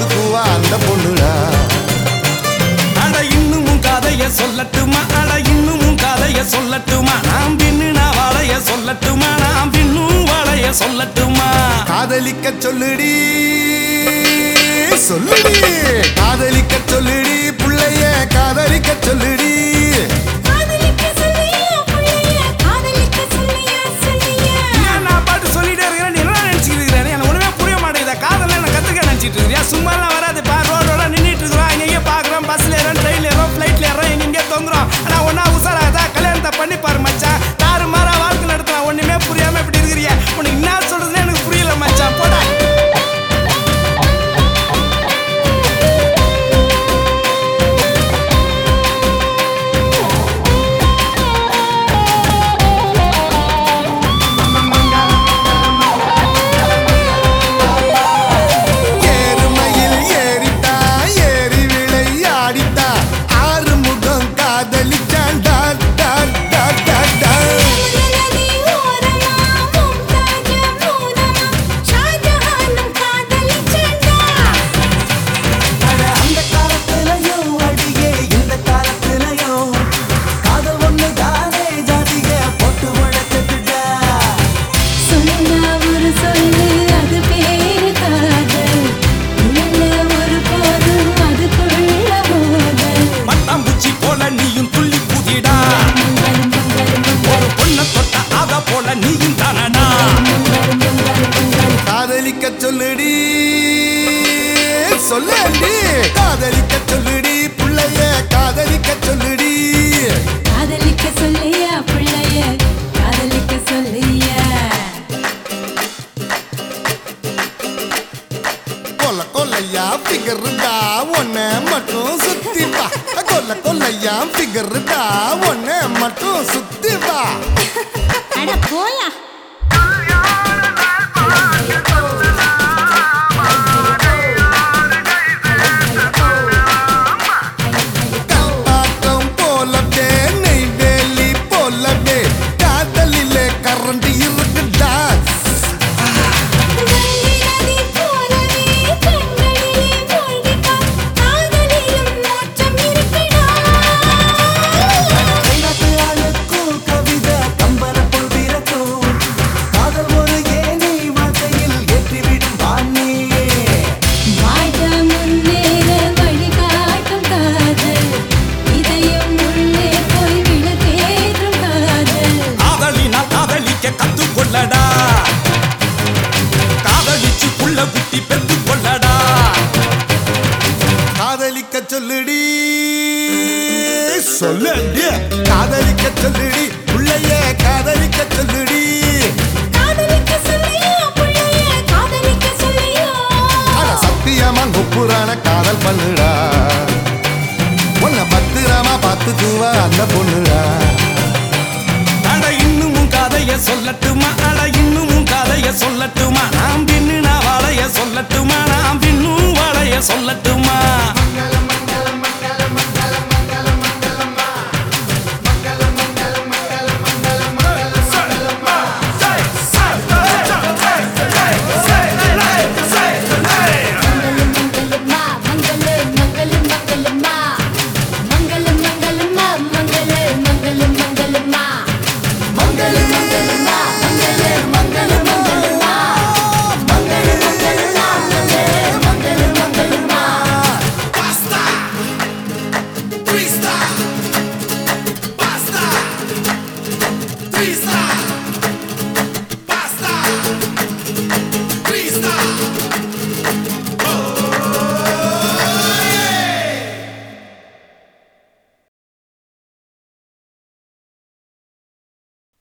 பார்த்துக்குவா அந்த பொண்ணுடா அட இன்னும் கதைய சொல்லட்டுமா அட இன்னும் கதைய சொல்லட்டுமா நாம் பின்னு நான் வாழைய சொல்லட்டுமா நாம் பின்னும் வாழைய சொல்லட்டுமா காதலிக்க சொல்லுடி சொல்லுடி காதலிக்க சொல்லுடி புள்ளைய காதலிக்க சொல்லுடி காதலிக்க சொல்லியா புள்ளைய காதலிக்க சொல்லியா சொல்லியா ஏன் நான் பாட்டு சொல்லிட்டே இருக்கிறேன் நீ என்ன நினைச்சிட்டு இருக்கிறேன் எனக்கு ஒண்ணுமே புரிய மாட்டேங்குது காதல நான் கத்துக்க நினைச்சிட்டு இருக்கிறியா சும்மா எல்லாம் வராது பா ரோட் ரோட நின்றுட்டு இருக்கிறோம் இங்கே பாக்குறோம் பஸ்ல ஏறோம் ட்ரெயின்ல ஏறோம் ஃபிளைட்ல ஏறோம் எங்க தொங்குறோம் ஆனா ஒன்னா உசாராதா கல்யாணத்தை பண்ணி பாரு மச்சான் தாறு மாறா வாழ்க்கை நடத்தலாம் ஒண்ணுமே புரியாம இப்படி இருக்கிறியா உனக்கு என்ன சொல்றதுன்னு எனக்கு புரியல மச்சான் போடா ஏறுமையில் ஏறிட்டா ஏறி விளையாடிட்டா ஆறு முகம் காதலிச்சான் டா டா டா டா டா நதி ஓரமா மும்தாஜ மூலமா ஷாஜஹானும் காதலிச்சண்டா அந்த காலத்துலயும் அடியே இந்த காலத்துலயும் காதல் ஒண்ணு தானே ஜாதிக போட்டு வளர்த்துட்டா சொன்னா ஒரு சொல்லு அது பேரு காதல் இல்ல ஒரு போதும் அதுக்குள்ள மோதல் பட்டாம்பூச்சி போல நீயும் துள்ளி குதிடா மங்கலம் மங்கலம் மங்கலம் ஒரு பொண்ணை தொட்ட அத போல நீயும் தானடா மங்கலம் மங்கலம் மங்கலம் காதலிக்க சொல்லுடி சொல்லடி காதலிக்க சொல்லுடி புள்ளைய காதலிக்க சொல்லுடி காதலிக்க சொல்லியா பிள்ளைய காதலிக்க சொல்லியா கொல்ல கொல்லையா பிகருடா ஒன்ன மட்டும் சுத்தி வா கொல்ல கொல்லையா பிகருடா ஒன்ன மட்டும் சுத்தி வா அட போயா கல்பாக்கம் போலவே நெய்வேலி போலவே காதலிலே கரண்ட் இருக்குடா நதி போலவே கண்களிலே மூழ்கிப்பா காதலிலும் மோட்சம் இருக்குடா கைநாட்டு ஆளுக்கும் கவிதை கம்பர போல் பிறக்கும் காதல் ஒரு ஏனி வாழ்க்கையில் ஏற்றிவிடும் வாணியே வாழ்க முன்னேற வழிகாட்டும் காதல் இதயம் உள்ளே போய் விளக்கேற்றும் காதல் காதலினால் காதலிக்க கத்துக்கொள்ளடா காதலிச்சு புள்ள குட்டி பெத்து கொள்ளடா காதலிக்க சொல்லுடி சொல்லடி காதலிக்க சொல்லுடி புள்ளைய காதலிக்க சொல்லுடி காதலிக்க சொல்லியா புள்ளைய காதலிக்க சொல்லியா அட சத்தியமா குப்புறான காதல் பண்ணுடா உன்னை பத்திரமா பார்த்துக்குவா அந்த பொண்ணுடா அட இன்னும் கதைய சொல்லட்டுமா அட இன்னும் கதைய சொல்லட்டுமா நாம் பின்னு நான் வாழைய சொல்லட்டுமா நாம் பின்னு